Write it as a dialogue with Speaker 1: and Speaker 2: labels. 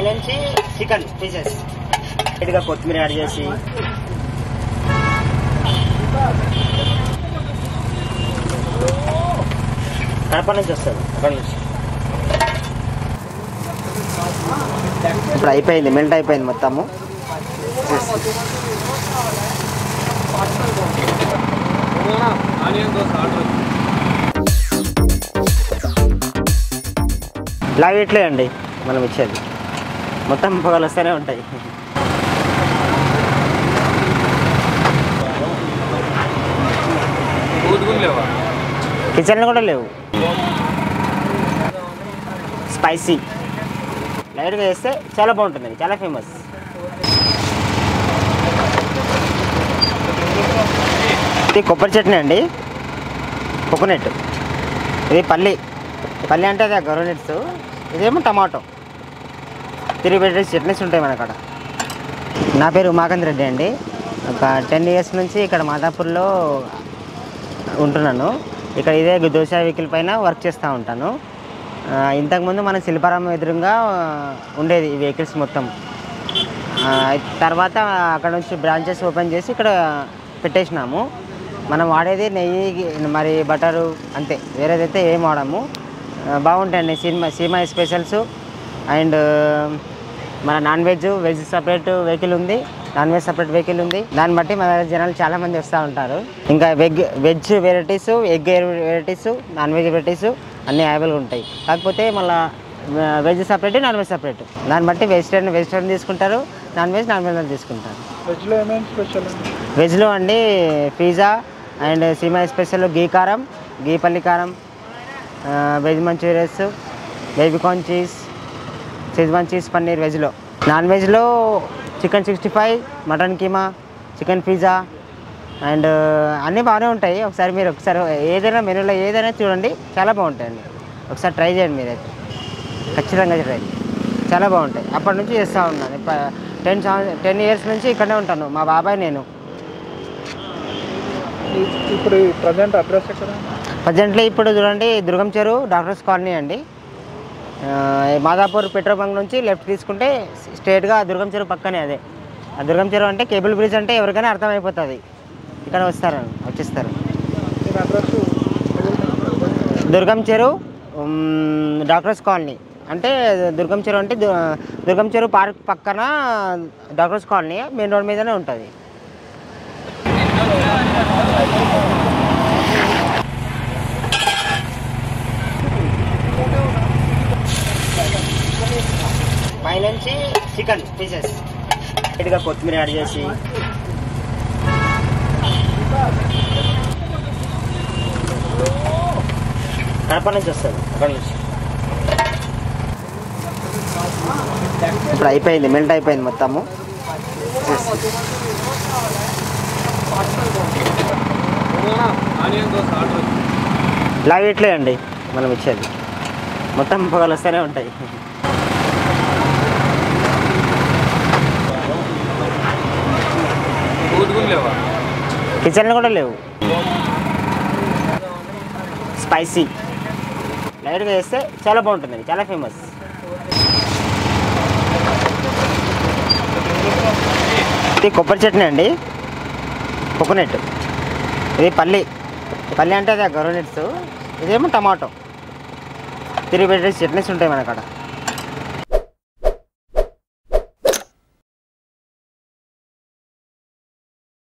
Speaker 1: పైనుంచి chicken pieces ఇదిగా కొత్తిమీర యాడ్ చేసి కడప నుంచి వస్తుంది అక్కడ నుంచి ఇప్పుడు అయిపోయింది మెల్ట్ అయిపోయింది మొత్తము
Speaker 2: ఆనియన్ దోశ ఆర్డర్
Speaker 1: లాగా ఇట్లే అండి మనం ఇచ్చేది మొత్తం పొగలు వస్తూనే ఉంటాయి
Speaker 2: కూతుగులు లేవా
Speaker 1: కిచెన్లో కూడా లేవు స్పైసీ లైట్గా వేస్తే చాలా బాగుంటుంది చాలా ఫేమస్ ఇది కొబ్బరి చట్నీ అండి కోకోనట్ ఇది పల్లి పల్లి అంటే అదే గవర్నెట్స్ ఇదేమో టమాటో త్రీ వెరైటీస్ చట్నీస్ ఉంటాయి మన కాడ నా పేరు ఉమాకాంత్ రెడ్డి అండి ఒక టెన్ ఇయర్స్ నుంచి ఇక్కడ మాదాపూర్లో ఉంటున్నాను ఇక్కడ ఇదే దోశ వెహికల్ పైన వర్క్ చేస్తూ ఉంటాను ఆ, ఇంతకుముందు మన శిల్పారామం ఎదురుగా ఆ, ఉండేది ఈ వెహికల్స్ మొత్తం ఆ, తర్వాత అక్కడ నుంచి బ్రాంచెస్ ఓపెన్ చేసి ఇక్కడ పెట్టేసినాము మనం వాడేది నెయ్యి మరి బటరు అంతే వేరేదైతే ఏం వాడము ఆ, బాగుంటాయండి సినిమా సీమా స్పెషల్స్ అండ్ మన non veg veg separate vehicle ఉంది నాన్ వెజ్ సపరేట్ వెహికల్ ఉంది దాన్ని బట్టి మన దగ్గర జనాలు చాలా మంది వస్తూ ఉంటారు ఇంకా veg veg varieties egg varieties non veg varieties అన్నీ అవైలబుల్ ఉంటాయి కాకపోతే మళ్ళీ veg separate non veg separate దాన్ని బట్టి వెజిటేరియన్ వెజిటేరియన్ తీసుకుంటారు నాన్ వెజ్ నాన్ వెజ్ తీసుకుంటారు
Speaker 2: వెజ్లో ఏమేమి స్పెషల్
Speaker 1: వెజ్లో అండి pizza and Seema special ghee కారం గీ పల్లి కారం ఆ, veg manchurians baby corn cheese schezwan cheese paneer వెజ్లో నాన్ వెజ్లో chicken sixty five mutton keema chicken pizza and అన్నీ బాగానే ఉంటాయి ఒకసారి మీరు ఒకసారి ఏదైనా మెనూలో ఏదైనా చూడండి చాలా బాగుంటాయండి ఒకసారి ట్రై చేయండి మీరైతే ఖచ్చితంగా ట్రై చాలా బాగుంటాయి అప్పటి నుంచి చేస్తూ ఉన్నాను టెన్ టెన్ ఇయర్స్ నుంచి ఇక్కడే ఉంటాను మా బాబాయ్ నేను
Speaker 2: ఇప్పుడు ప్రజెంట్ అడ్రస్ ఎక్కడ
Speaker 1: ప్రజెంట్లీ ఇప్పుడు చూడండి దుర్గం చెరువు డాక్టర్స్ కాలనీ అండి ఆ, మాదాపూర్ పెట్రోల్ బంక్ నుంచి లెఫ్ట్ తీసుకుంటే స్ట్రేట్గా దుర్గం చెరువు పక్కనే అదే ఆ దుర్గం చెరువు అంటే కేబుల్ బ్రిడ్జ్ అంటే ఎవరికైనా అర్థమైపోతుంది ఇక్కడ వస్తారు వచ్చేస్తారు
Speaker 2: నేను అడ్రస్
Speaker 1: దుర్గం చెరువు ఉమ్, డాక్టర్స్ కాలనీ అంటే దుర్గం చెరువు అంటే దు- దుర్గం చెరువు పార్క్ పక్కన డాక్టర్స్ కాలనీ మెయిన్ రోడ్ మీదనే ఉంటుంది పైనుంచి చికెన్ పీసెస్ ఇటుగా కొత్తిమీర యాడ్ చేసి కడప నుంచి వస్తుంది అక్కడ నుంచి ఇప్పుడు అయిపోయింది మెల్ట్ అయిపోయింది మొత్తము
Speaker 2: ఆనియన్ దోశ ఆర్డర్
Speaker 1: లాగా ఇట్లే అండి మనం ఇచ్చేది మొత్తం పొగలు వస్తూనే ఉంటాయి
Speaker 2: కూతుగులు లేవా
Speaker 1: కిచెన్లో కూడా లేవు స్పైసీ లైట్గా వేస్తే చాలా బాగుంటుంది చాలా ఫేమస్ ఇది కొబ్బరి చట్నీ అండి కోకోనట్ ఇది పల్లి పల్లి అంటే అదే గవర్నెట్స్ ఇదేమో టమాటో త్రీ వెరైటీస్ చట్నీస్ ఉంటాయి మన కాడ